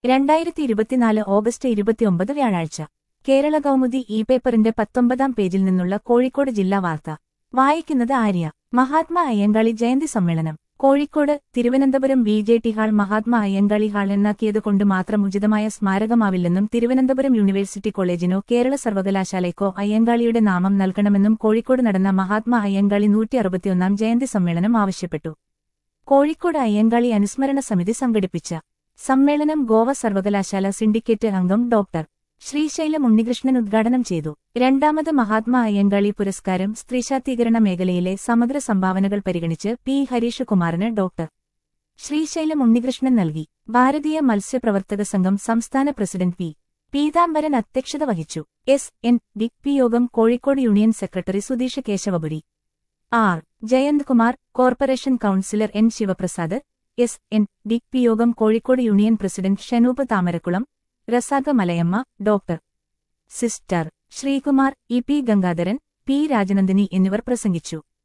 രണ്ടായിരത്തി ഇരുപത്തിനാല് ഓഗസ്റ്റ് ഇരുപത്തിയൊമ്പത് വ്യാഴാഴ്ച കേരള കൗമുദി ഇ പേപ്പറിന്റെ പത്തൊമ്പതാം പേജിൽ നിന്നുള്ള കോഴിക്കോട് ജില്ലാ വാർത്ത വായിക്കുന്നത് ആര്യ മഹാത്മാ അയ്യങ്കാളി ജയന്തി സമ്മേളനം Kozhikode Thiruvananthapuram B J T hall Mahatma Ayyankali hall എന്നാക്കിയതുകൊണ്ട് മാത്രം ഉചിതമായ സ്മാരകമാവില്ലെന്നും തിരുവനന്തപുരം യൂണിവേഴ്സിറ്റി കോളേജിനോ കേരള സർവകലാശാലയ്ക്കോ അയ്യങ്കാളിയുടെ നാമം നൽകണമെന്നും കോഴിക്കോട് നടന്ന മഹാത്മാ അയ്യങ്കാളി നൂറ്റി അറുപത്തിയൊന്നാം ജയന്തി സമ്മേളനം ആവശ്യപ്പെട്ടു കോഴിക്കോട് അയ്യങ്കാളി അനുസ്മരണ സമിതി സംഘടിപ്പിച്ച സമ്മേളനം ഗോവ സർവകലാശാല സിൻഡിക്കേറ്റ് അംഗം ഡോക്ടർ ശ്രീശൈലം ഉണ്ണികൃഷ്ണൻ ഉദ്ഘാടനം ചെയ്തു രണ്ടാമത് മഹാത്മാ അയ്യങ്കാളി പുരസ്കാരം സ്ത്രീശാക്തീകരണ മേഖലയിലെ സമഗ്ര സംഭാവനകൾ പരിഗണിച്ച് പി ഹരീഷ് കുമാറിന് ഡോക്ടർ ശ്രീശൈലം ഉണ്ണികൃഷ്ണൻ നൽകി ഭാരതീയ മത്സ്യപ്രവർത്തക സംഘം സംസ്ഥാന പ്രസിഡന്റ് പി പീതാംബരൻ അധ്യക്ഷത വഹിച്ചു എസ് എൻ ഡി പി യോഗം Kozhikode union secretary Sudheesh Keshavapuri R Jayanth Kumar corporation councillor N Sivaprasad S N D P യോഗം Kozhikode union president Shanoop Thamarakulam Razak Malayamma doctor sister Sreekumar E P Gangadharan P Rajanandini എന്നിവർ പ്രസംഗിച്ചു